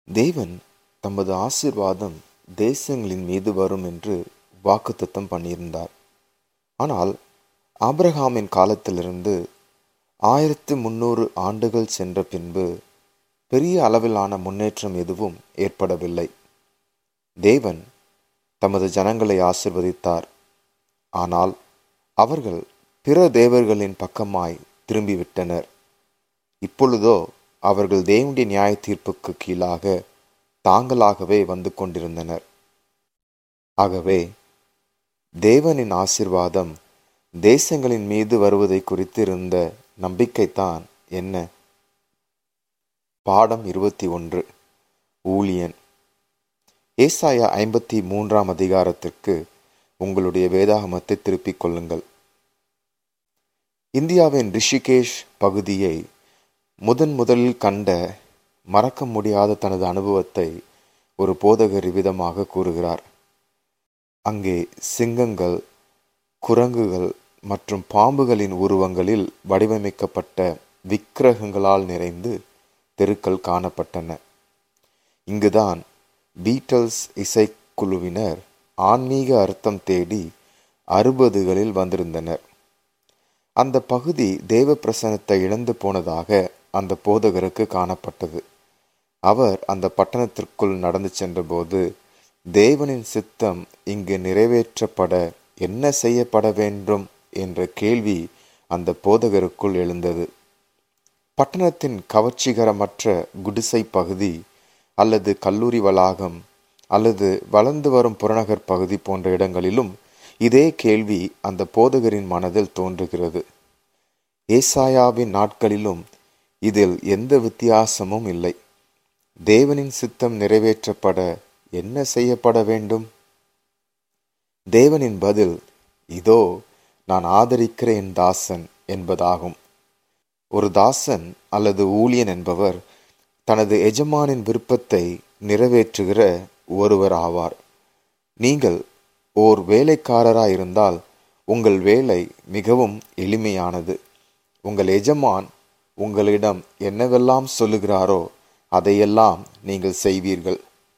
தேவன் தமது ஆசிர்வாதம் தேசங்களின் மீது வரும் என்று வாக்குத்தத்தம் பண்ணியிருந்தார் ஆனால் ஆபிரகாமின் காலத்திலிருந்து ஆயிரத்து முன்னூறு ஆண்டுகள் சென்ற பின்பு பெரிய அளவிலான முன்னேற்றம் எதுவும் ஏற்படவில்லை தேவன் தமது ஜனங்களை ஆசிர்வதித்தார் ஆனால் அவர்கள் பிற தேவர்களின் பக்கமாய் திரும்பிவிட்டனர் இப்பொழுதோ அவர்கள் தேவனுடைய நியாய தீர்ப்புக்கு கீழாக தாங்களாகவே வந்து கொண்டிருந்தனர் ஆகவே தேவனின் ஆசிர்வாதம் தேசங்களின் மீது வருவதை குறித்து இருந்த நம்பிக்கைத்தான் என்ன பாடம் இருபத்தி ஒன்று ஊழியன் ஏசாயா ஐம்பத்தி மூன்றாம் அதிகாரத்திற்கு உங்களுடைய வேதாகமத்தை திருப்பிக் கொள்ளுங்கள் இந்தியாவின் ரிஷிகேஷ் பகுதியை முதன் முதலில் கண்ட மறக்க முடியாத தனது அனுபவத்தை ஒரு போதகர் விதமாக கூறுகிறார் அங்கே சிங்கங்கள் குரங்குகள் மற்றும் பாம்புகளின் உருவங்களில் வடிவமைக்கப்பட்ட விக்கிரகங்களால் நிறைந்து தெருக்கள் காணப்பட்டன இங்குதான் பீட்டல்ஸ் இசைக்குழுவினர் ஆன்மீக அர்த்தம் தேடி அறுபதுகளில் வந்திருந்தனர் அந்த பகுதி தேவ பிரசனத்தை இழந்து போனதாக அந்த போதகருக்கு காணப்பட்டது அவர் அந்த பட்டணத்திற்குள் நடந்து சென்றபோது தேவனின் சித்தம் இங்கு நிறைவேற்றப்பட என்ன செய்யப்பட வேண்டும் என்ற கேள்வி அந்த போதகருக்குள் எழுந்தது பட்டணத்தின் கவர்ச்சிகரமற்ற குடிசை பகுதி அல்லது கல்லூரி வளாகம் அல்லது வளர்ந்து வரும் புறநகர் பகுதி போன்ற இடங்களிலும் இதே கேள்வி அந்த போதகரின் மனதில் தோன்றுகிறது ஏசாயாவின் நாட்களிலும் இதில் எந்த வித்தியாசமும் இல்லை தேவனின் சித்தம் நிறைவேற்றப்பட என்ன செய்யப்பட வேண்டும் தேவனின் பதில் இதோ நான் ஆதரிக்கிற என் தாசன் என்பதாகும் ஒரு தாசன் அல்லது ஊழியன் என்பவர் தனது எஜமானின் விருப்பத்தை நிறைவேற்றுகிற ஒருவர் ஆவார் நீங்கள் ஓர் வேலைக்காரராயிருந்தால் உங்கள் வேலை மிகவும் எளிமையானது உங்கள் எஜமான் உங்களிடம் என்னவெல்லாம் சொல்லுகிறாரோ அதையெல்லாம் நீங்கள் செய்வீர்கள்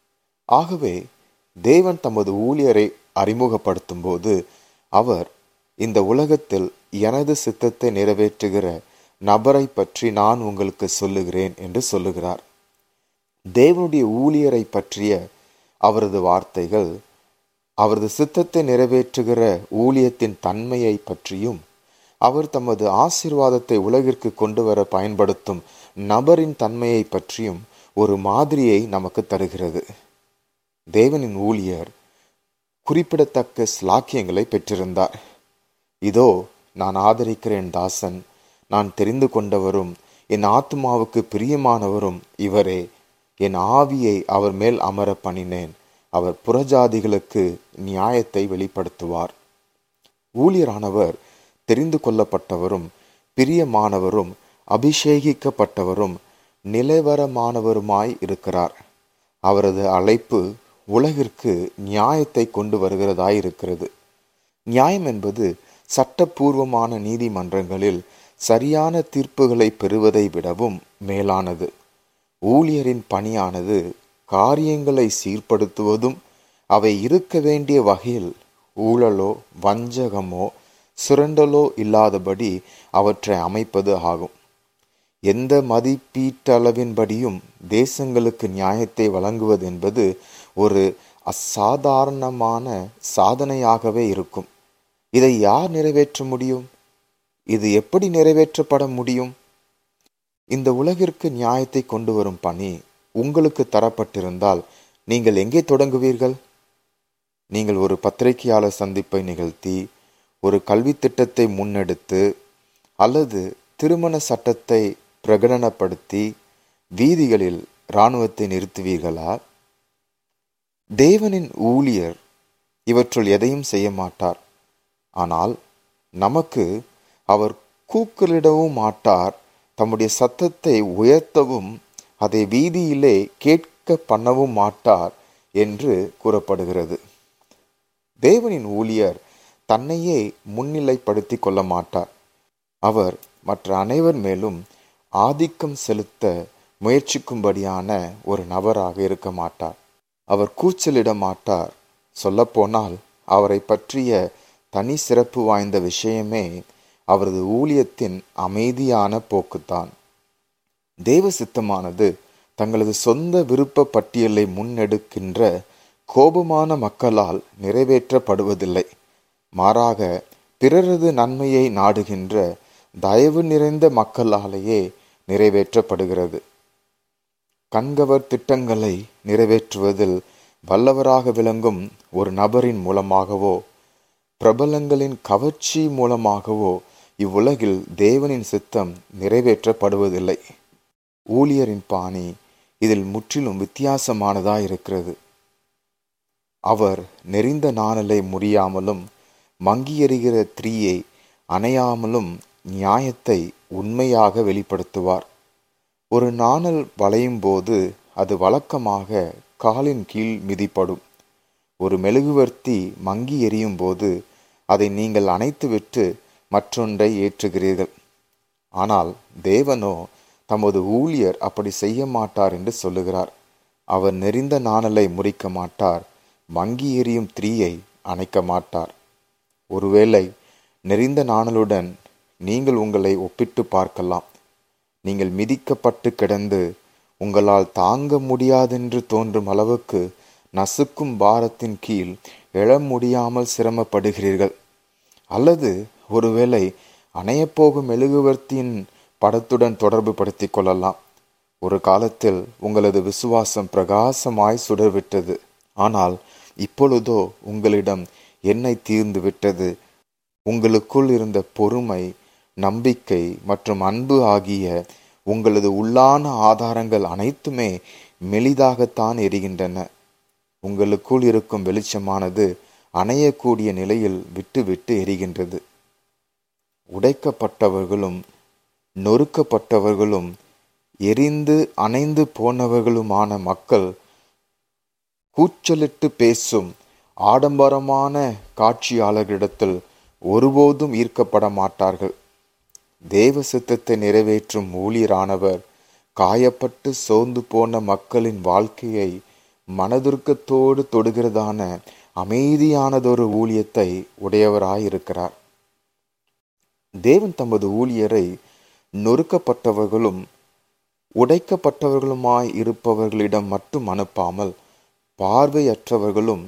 ஆகவே தேவன் தமது ஊழியரை அறிமுகப்படுத்தும் போது அவர் இந்த உலகத்தில் எனது சித்தத்தை நிறைவேற்றுகிற நபரை பற்றி நான் உங்களுக்கு சொல்லுகிறேன் என்று சொல்லுகிறார் தேவனுடைய ஊழியரை பற்றிய அவரது வார்த்தைகள் அவரது சித்தத்தை நிறைவேற்றுகிற ஊழியத்தின் தன்மையை பற்றியும் அவர் தமது ஆசிர்வாதத்தை உலகிற்கு கொண்டு வர பயன்படுத்தும் நபரின் தன்மையை பற்றியும் ஒரு மாதிரியை நமக்கு தருகிறது தேவனின் ஊழியர் குறிப்பிடத்தக்க ஸ்லாக்கியங்களை பெற்றிருந்தார் இதோ நான் ஆதரிக்கிற என் தாசன் நான் தெரிந்து கொண்டவரும் என் ஆத்மாவுக்கு பிரியமானவரும் இவரே என் ஆவியை அவர் மேல் அமர பண்ணினேன் அவர் புறஜாதிகளுக்கு நியாயத்தை வெளிப்படுத்துவார் ஊழியரானவர் தெரிந்து கொள்ளப்பட்டவரும் பிரியமானவரும் அபிஷேகிக்கப்பட்டவரும் நிலைவரமானவருமாய் இருக்கிறார் அவரது அழைப்பு உலகிற்கு நியாயத்தை கொண்டு வருகிறதாய் இருக்கிறது நியாயம் என்பது சட்டப்பூர்வமான நீதிமன்றங்களில் சரியான தீர்ப்புகளை பெறுவதை விடவும் மேலானது ஊழியரின் பணியானது காரியங்களை சீர்படுத்துவதும் அவை இருக்க வேண்டிய வகையில் ஊழலோ வஞ்சகமோ சுரண்டலோ இல்லாதபடி அவற்றை அமைப்பது ஆகும் எந்த மதிப்பீட்டளவின்படியும் தேசங்களுக்கு நியாயத்தை வழங்குவது என்பது ஒரு அசாதாரணமான சாதனையாகவே இருக்கும் இதை யார் நிறைவேற்ற முடியும் இது எப்படி நிறைவேற்றப்பட முடியும் இந்த உலகிற்கு நியாயத்தை கொண்டு வரும் பணி உங்களுக்கு தரப்பட்டிருந்தால் நீங்கள் எங்கே தொடங்குவீர்கள் நீங்கள் ஒரு பத்திரிகையாளர் சந்திப்பை நிகழ்த்தி ஒரு கல்வி திட்டத்தை முன்னெடுத்து அல்லது திருமண சட்டத்தை பிரகடனப்படுத்தி வீதிகளில் இராணுவத்தை நிறுத்துவீர்களா தேவனின் ஊழியர் இவற்றுள் எதையும் செய்ய மாட்டார் ஆனால் நமக்கு அவர் கூக்குலிடவும் மாட்டார் தம்முடைய சத்தத்தை உயர்த்தவும் அதை வீதியிலே கேட்க பண்ணவும் மாட்டார் என்று கூறப்படுகிறது தேவனின் ஊழியர் தன்னையே முன்னிலைப்படுத்தி கொள்ள மாட்டார் அவர் மற்ற அனைவர் மேலும் ஆதிக்கம் செலுத்த முயற்சிக்கும்படியான ஒரு நபராக இருக்க மாட்டார் அவர் கூச்சலிட மாட்டார் சொல்லப்போனால் அவரை பற்றிய தனி சிறப்பு வாய்ந்த விஷயமே அவரது ஊழியத்தின் அமைதியான போக்குத்தான் தேவ சித்தமானது தங்களது சொந்த விருப்ப பட்டியலை முன்னெடுக்கின்ற கோபமான மக்களால் நிறைவேற்றப்படுவதில்லை மாறாக பிறரது நன்மையை நாடுகின்ற தயவு நிறைந்த மக்களாலேயே நிறைவேற்றப்படுகிறது கண்கவர் திட்டங்களை நிறைவேற்றுவதில் வல்லவராக விளங்கும் ஒரு நபரின் மூலமாகவோ பிரபலங்களின் கவர்ச்சி மூலமாகவோ இவ்வுலகில் தேவனின் சித்தம் நிறைவேற்றப்படுவதில்லை ஊழியரின் பாணி இதில் முற்றிலும் வித்தியாசமானதாயிருக்கிறது அவர் நெறிந்த நாணலை முறியாமலும் மங்கி எறிகிற த்ரீயை அணையாமலும் நியாயத்தை உண்மையாக வெளிப்படுத்துவார் ஒரு நாணல் வளையும் போது அது வழக்கமாக காலின் கீழ் மிதிப்படும் ஒரு மெழுகுவர்த்தி மங்கி எரியும் போது அதை நீங்கள் அணைத்துவிட்டு மற்றொன்றை ஏற்றுகிறீர்கள் ஆனால் தேவனோ தமது ஊழியர் அப்படி செய்ய மாட்டார் என்று சொல்லுகிறார் அவர் நெறிந்த நாணலை முறிக்க மாட்டார் மங்கி எரியும் த்ரீயை அணைக்க மாட்டார் ஒருவேளை நெறிந்த நாணலுடன் நீங்கள் உங்களை ஒப்பிட்டு பார்க்கலாம் நீங்கள் மிதிக்கப்பட்டு கிடந்து உங்களால் தாங்க முடியாதென்று தோன்றும் அளவுக்கு நசுக்கும் பாரத்தின் கீழ் எழ முடியாமல் சிரமப்படுகிறீர்கள் அல்லது ஒருவேளை அணையப்போகும் மெழுகுவர்த்தியின் படத்துடன் தொடர்பு படுத்திக் கொள்ளலாம் ஒரு காலத்தில் உங்களது விசுவாசம் பிரகாசமாய் சுடர்விட்டது ஆனால் இப்பொழுதோ உங்களிடம் எண்ணெய் தீர்ந்து விட்டது உங்களுக்குள் இருந்த பொறுமை நம்பிக்கை மற்றும் அன்பு ஆகிய உங்களது உள்ளான ஆதாரங்கள் அனைத்துமே மெலிதாகத்தான் எரிகின்றன உங்களுக்குள் இருக்கும் வெளிச்சமானது அணையக்கூடிய நிலையில் விட்டு விட்டு எரிகின்றது உடைக்கப்பட்டவர்களும் நொறுக்கப்பட்டவர்களும் எரிந்து அணைந்து போனவர்களுமான மக்கள் கூச்சலிட்டு பேசும் ஆடம்பரமான காட்சியாளர்களிடத்தில் ஒருபோதும் ஈர்க்கப்பட மாட்டார்கள் தேவ சித்தத்தை நிறைவேற்றும் ஊழியரானவர் காயப்பட்டு சோர்ந்து போன மக்களின் வாழ்க்கையை மனதுருக்கத்தோடு தொடுகிறதான அமைதியானதொரு ஊழியத்தை உடையவராயிருக்கிறார் தேவன் தமது ஊழியரை நொறுக்கப்பட்டவர்களும் உடைக்கப்பட்டவர்களுமாய் இருப்பவர்களிடம் மட்டும் அனுப்பாமல் பார்வையற்றவர்களும்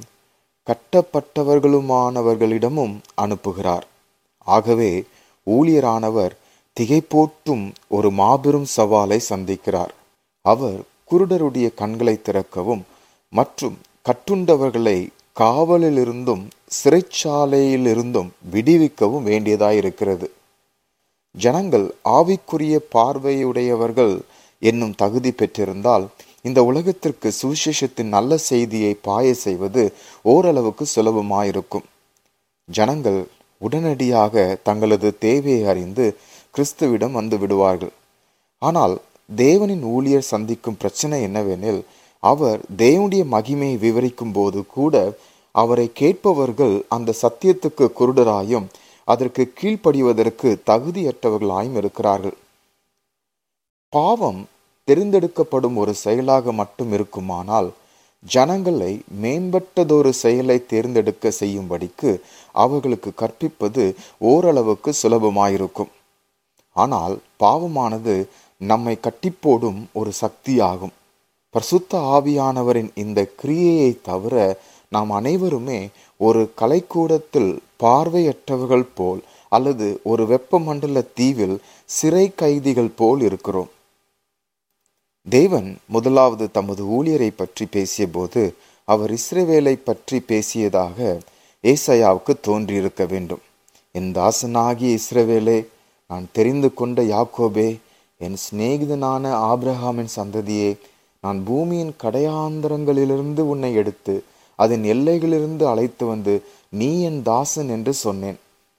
கட்டப்பட்டவர்களுமானவர்களிடமும் அனுப்புகிறார் ஆகவே ஊழியரானவர் திகைப்போட்டும் ஒரு மாபெரும் சவாலை சந்திக்கிறார் அவர் குருடருடைய கண்களை திறக்கவும் மற்றும் கட்டுண்டவர்களை காவலிலிருந்தும் சிறைச்சாலையிலிருந்தும் விடுவிக்கவும் வேண்டியதாயிருக்கிறது ஜனங்கள் ஆவிக்குரிய பார்வையுடையவர்கள் என்னும் தகுதி பெற்றிருந்தால் இந்த உலகத்திற்கு சுவிசேஷத்தின் நல்ல செய்தியை பாய செய்வது ஓரளவுக்கு சுலபமாயிருக்கும் ஜனங்கள் உடனடியாக தங்களது தேவையை அறிந்து கிறிஸ்துவிடம் வந்து விடுவார்கள் ஆனால் தேவனின் ஊழியர் சந்திக்கும் பிரச்சனை என்னவெனில் அவர் தேவனுடைய மகிமையை விவரிக்கும் போது கூட அவரை கேட்பவர்கள் அந்த சத்தியத்துக்கு குருடராயும் அதற்கு கீழ்ப்படிவதற்கு தகுதியற்றவர்களாயும் இருக்கிறார்கள் பாவம் தெரிந்தெடுக்கப்படும் ஒரு செயலாக மட்டும் இருக்குமானால் ஜனங்களை மேம்பட்டதொரு செயலை தேர்ந்தெடுக்க செய்யும்படிக்கு அவர்களுக்கு கற்பிப்பது ஓரளவுக்கு சுலபமாயிருக்கும் ஆனால் பாவமானது நம்மை கட்டிப்போடும் ஒரு சக்தியாகும் பரிசுத்த ஆவியானவரின் இந்த கிரியையை தவிர நாம் அனைவருமே ஒரு கலைக்கூடத்தில் பார்வையற்றவர்கள் போல் அல்லது ஒரு வெப்பமண்டல தீவில் சிறை கைதிகள் போல் இருக்கிறோம் தேவன் முதலாவது தமது ஊழியரை பற்றி பேசியபோது அவர் இஸ்ரவேலை பற்றி பேசியதாக ஏசையாவுக்கு தோன்றியிருக்க வேண்டும் என் தாசனாகிய இஸ்ரவேலே நான் தெரிந்து கொண்ட யாக்கோபே என் சிநேகிதனான ஆப்ரஹாமின் சந்ததியே நான் பூமியின் கடையாந்தரங்களிலிருந்து உன்னை எடுத்து அதன் எல்லைகளிலிருந்து அழைத்து வந்து நீ என் தாசன் என்று சொன்னேன்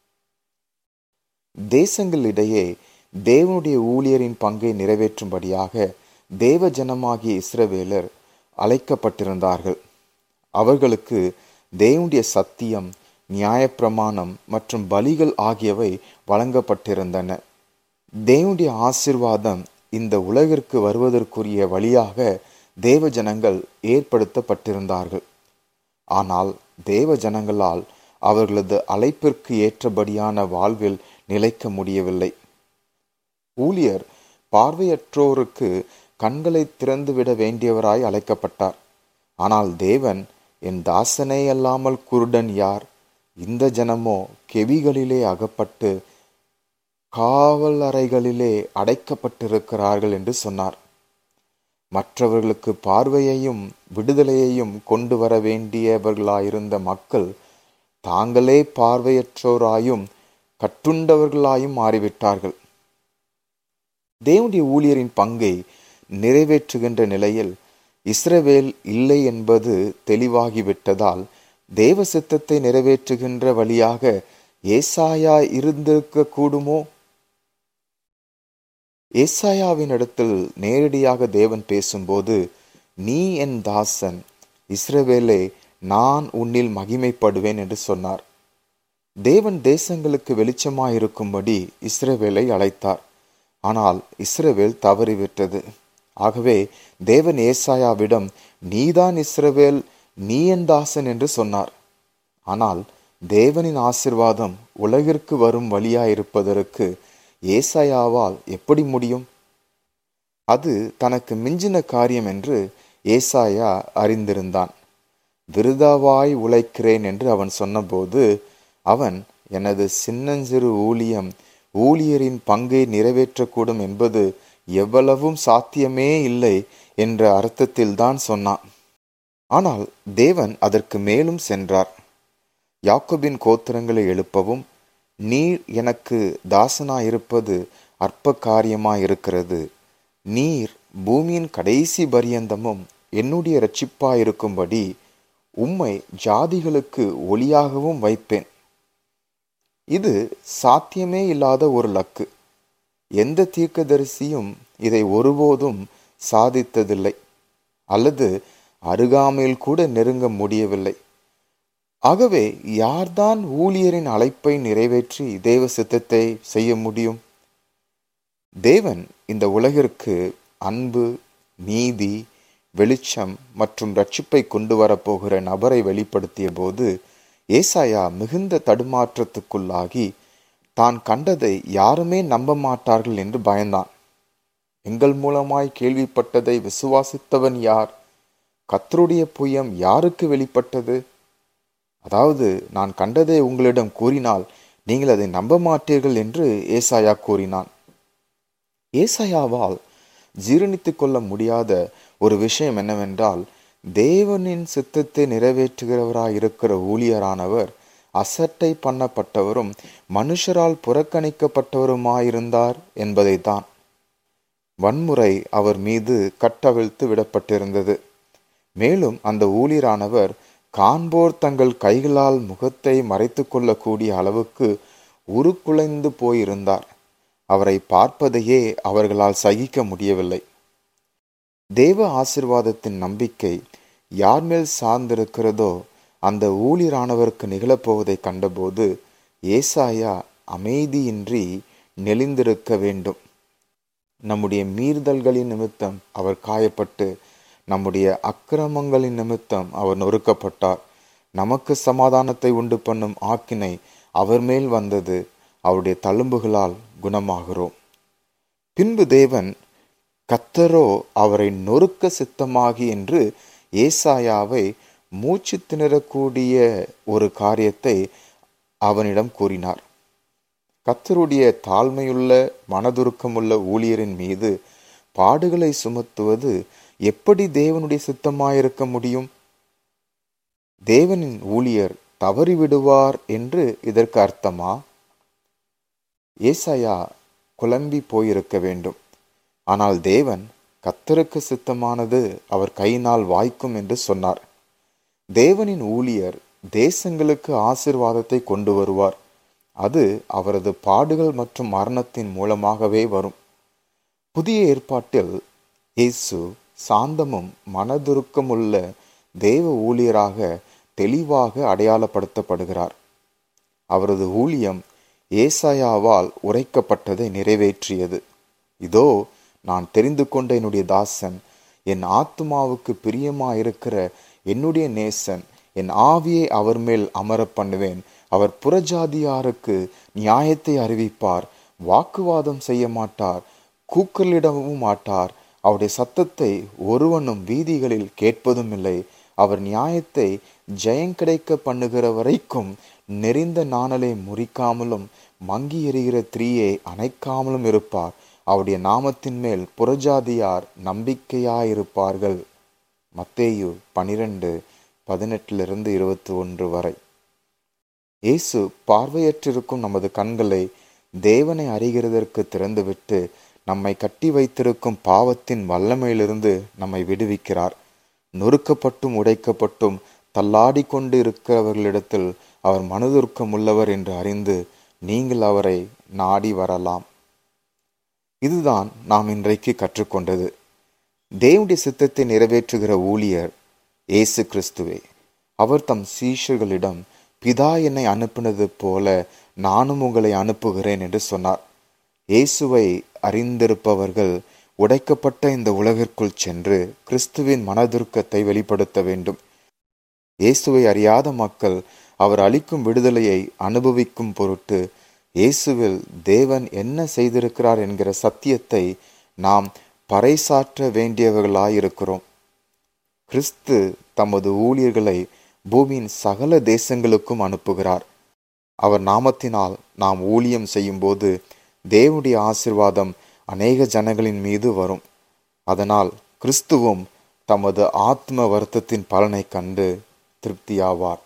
தேசங்களிடையே தேவனுடைய ஊழியரின் பங்கை நிறைவேற்றும்படியாக தேவ ஜனமாகிய இஸ்ரவேலர் அழைக்கப்பட்டிருந்தார்கள் அவர்களுக்கு தேவனுடைய சத்தியம் நியாயப்பிரமாணம் மற்றும் பலிகள் ஆகியவை வழங்கப்பட்டிருந்தன தேவனுடைய ஆசிர்வாதம் இந்த உலகிற்கு வருவதற்குரிய வழியாக தேவ ஜனங்கள் ஏற்படுத்தப்பட்டிருந்தார்கள் ஆனால் தேவ ஜனங்களால் அவர்களது அழைப்பிற்கு ஏற்றபடியான வாழ்வில் நிலைக்க முடியவில்லை ஊழியர் பார்வையற்றோருக்கு கண்களை திறந்துவிட வேண்டியவராய் அழைக்கப்பட்டார் ஆனால் தேவன் என் தாசனே அல்லாமல் குருடன் யார் இந்த ஜனமோ கெவிகளிலே அகப்பட்டு காவல் அறைகளிலே அடைக்கப்பட்டிருக்கிறார்கள் என்று சொன்னார் மற்றவர்களுக்கு பார்வையையும் விடுதலையையும் கொண்டு வர வேண்டியவர்களாயிருந்த மக்கள் தாங்களே பார்வையற்றோராயும் கட்டுண்டவர்களாயும் மாறிவிட்டார்கள் தேவனுடைய ஊழியரின் பங்கை நிறைவேற்றுகின்ற நிலையில் இஸ்ரவேல் இல்லை என்பது தெளிவாகிவிட்டதால் தேவ சித்தத்தை நிறைவேற்றுகின்ற வழியாக ஏசாயா இருந்திருக்க கூடுமோ ஏசாயாவின் இடத்தில் நேரடியாக தேவன் பேசும்போது நீ என் தாசன் இஸ்ரவேலே நான் உன்னில் மகிமைப்படுவேன் என்று சொன்னார் தேவன் தேசங்களுக்கு வெளிச்சமாயிருக்கும்படி இஸ்ரவேலை அழைத்தார் ஆனால் இஸ்ரவேல் தவறிவிட்டது ஆகவே தேவன் ஏசாயாவிடம் நீதான் இஸ்ரவேல் நீ என் தாசன் என்று சொன்னார் ஆனால் தேவனின் ஆசிர்வாதம் உலகிற்கு வரும் வழியாயிருப்பதற்கு ஏசாயாவால் எப்படி முடியும் அது தனக்கு மிஞ்சின காரியம் என்று ஏசாயா அறிந்திருந்தான் விருதாவாய் உழைக்கிறேன் என்று அவன் சொன்னபோது அவன் எனது சின்னஞ்சிறு ஊழியம் ஊழியரின் பங்கை நிறைவேற்றக்கூடும் என்பது எவ்வளவும் சாத்தியமே இல்லை என்ற அர்த்தத்தில்தான் சொன்னான் ஆனால் தேவன் அதற்கு மேலும் சென்றார் யாக்கோபின் கோத்திரங்களை எழுப்பவும் நீர் எனக்கு தாசனாயிருப்பது அற்ப காரியமாயிருக்கிறது நீர் பூமியின் கடைசி பரியந்தமும் என்னுடைய இரட்சிப்பாயிருக்கும்படி உம்மை ஜாதிகளுக்கு ஒளியாகவும் வைப்பேன் இது சாத்தியமே இல்லாத ஒரு லக்கு எந்த தீர்க்கதரிசியும் இதை ஒருபோதும் சாதித்ததில்லை அல்லது அருகாமையில் கூட நெருங்க முடியவில்லை ஆகவே யார்தான் ஊழியரின் அழைப்பை நிறைவேற்றி தேவ சித்தத்தை செய்ய முடியும் தேவன் இந்த உலகிற்கு அன்பு நீதி வெளிச்சம் மற்றும் ரட்சிப்பை கொண்டு வரப்போகிற நபரை வெளிப்படுத்திய போது ஏசாயா மிகுந்த தடுமாற்றத்துக்குள்ளாகி தான் கண்டதை யாருமே நம்ப மாட்டார்கள் என்று பயந்தான் எங்கள் மூலமாய் கேள்விப்பட்டதை விசுவாசித்தவன் யார் கத்தருடைய புயம் யாருக்கு வெளிப்பட்டது அதாவது நான் கண்டதை உங்களிடம் கூறினால் நீங்கள் அதை நம்ப மாட்டீர்கள் என்று ஏசாயா கூறினான் ஏசாயாவால் ஜீரணித்து கொள்ள முடியாத ஒரு விஷயம் என்னவென்றால் தேவனின் சித்தத்தை நிறைவேற்றுகிறவராயிருக்கிற ஊழியரானவர் அசட்டை பண்ணப்பட்டவரும் மனுஷரால் புறக்கணிக்கப்பட்டவருமாயிருந்தார் என்பதைத்தான் வன்முறை அவர் மீது கட்டவிழ்த்து விடப்பட்டிருந்தது மேலும் அந்த ஊழியரானவர் காண்போர் தங்கள் கைகளால் முகத்தை மறைத்து கொள்ளக்கூடிய அளவுக்கு உருக்குலைந்து போயிருந்தார் அவரை பார்ப்பதையே அவர்களால் சகிக்க முடியவில்லை தேவ ஆசிர்வாதத்தின் நம்பிக்கை யார் மேல் சார்ந்திருக்கிறதோ அந்த ஊழியரானவருக்கு நிகழப்போவதை கண்டபோது ஏசாயா அமைதியின்றி நெளிந்திருக்க வேண்டும் நம்முடைய மீறுதல்களின் நிமித்தம் அவர் காயப்பட்டு நம்முடைய அக்கிரமங்களின் நிமித்தம் அவர் நொறுக்கப்பட்டார் நமக்கு சமாதானத்தை உண்டு பண்ணும் ஆக்கினை அவர் மேல் வந்தது அவருடைய தழும்புகளால் குணமாகிறோம் பின்பு தேவன் கத்தரோ அவரை நொறுக்க சித்தமாகி என்று ஏசாயாவை மூச்சு திணறக்கூடிய ஒரு காரியத்தை அவனிடம் கூறினார் கத்தருடைய தாழ்மையுள்ள மனதுருக்கமுள்ள ஊழியரின் மீது பாடுகளை சுமத்துவது எப்படி தேவனுடைய சித்தமாயிருக்க முடியும் தேவனின் ஊழியர் தவறிவிடுவார் என்று இதற்கு அர்த்தமா ஏசாயா குழம்பி போயிருக்க வேண்டும் ஆனால் தேவன் கத்தருக்கு சித்தமானது அவர் கையினால் வாய்க்கும் என்று சொன்னார் தேவனின் ஊழியர் தேசங்களுக்கு ஆசிர்வாதத்தை கொண்டு வருவார் அது அவரது பாடுகள் மற்றும் மரணத்தின் மூலமாகவே வரும் புதிய ஏற்பாட்டில் இயேசு சாந்தமும் மனதுருக்கமுள்ள தேவ ஊழியராக தெளிவாக அடையாளப்படுத்தப்படுகிறார் அவரது ஊழியம் ஏசாயாவால் உரைக்கப்பட்டதை நிறைவேற்றியது இதோ நான் தெரிந்து கொண்ட என்னுடைய தாசன் என் ஆத்துமாவுக்கு பிரியமாயிருக்கிற என்னுடைய நேசன் என் ஆவியை அவர் மேல் அமர பண்ணுவேன் அவர் புறஜாதியாருக்கு நியாயத்தை அறிவிப்பார் வாக்குவாதம் செய்ய மாட்டார் கூக்கலிடவும் மாட்டார் அவருடைய சத்தத்தை ஒருவனும் வீதிகளில் கேட்பதும் இல்லை அவர் நியாயத்தை ஜெயங்கிடைக்க பண்ணுகிற வரைக்கும் நெறிந்த நாணலை முறிக்காமலும் மங்கி எறிகிற திரியை அணைக்காமலும் இருப்பார் அவருடைய நாமத்தின் மேல் புறஜாதியார் நம்பிக்கையாயிருப்பார்கள் மத்தேயு பனிரெண்டு பதினெட்டிலிருந்து இருபத்தி ஒன்று வரை இயேசு பார்வையற்றிருக்கும் நமது கண்களை தேவனை அறிகிறதற்கு திறந்துவிட்டு நம்மை கட்டி வைத்திருக்கும் பாவத்தின் வல்லமையிலிருந்து நம்மை விடுவிக்கிறார் நொறுக்கப்பட்டும் உடைக்கப்பட்டும் தள்ளாடி கொண்டு இருக்கிறவர்களிடத்தில் அவர் மனதுருக்கம் உள்ளவர் என்று அறிந்து நீங்கள் அவரை நாடி வரலாம் இதுதான் நாம் இன்றைக்கு கற்றுக்கொண்டது தேவனுடைய சித்தத்தை நிறைவேற்றுகிற ஊழியர் இயேசு கிறிஸ்துவே அவர் தம் சீஷர்களிடம் பிதா என்னை அனுப்பினது போல நானும் உங்களை அனுப்புகிறேன் என்று சொன்னார் இயேசுவை அறிந்திருப்பவர்கள் உடைக்கப்பட்ட இந்த உலகிற்குள் சென்று கிறிஸ்துவின் மனதுருக்கத்தை வெளிப்படுத்த வேண்டும் இயேசுவை அறியாத மக்கள் அவர் அளிக்கும் விடுதலையை அனுபவிக்கும் பொருட்டு இயேசுவில் தேவன் என்ன செய்திருக்கிறார் என்கிற சத்தியத்தை நாம் பறைசாற்ற வேண்டியவர்களாயிருக்கிறோம் கிறிஸ்து தமது ஊழியர்களை பூமியின் சகல தேசங்களுக்கும் அனுப்புகிறார் அவர் நாமத்தினால் நாம் ஊழியம் செய்யும்போது தேவனுடைய ஆசிர்வாதம் அநேக ஜனங்களின் மீது வரும் அதனால் கிறிஸ்துவும் தமது ஆத்ம வருத்தத்தின் பலனை கண்டு திருப்தியாவார்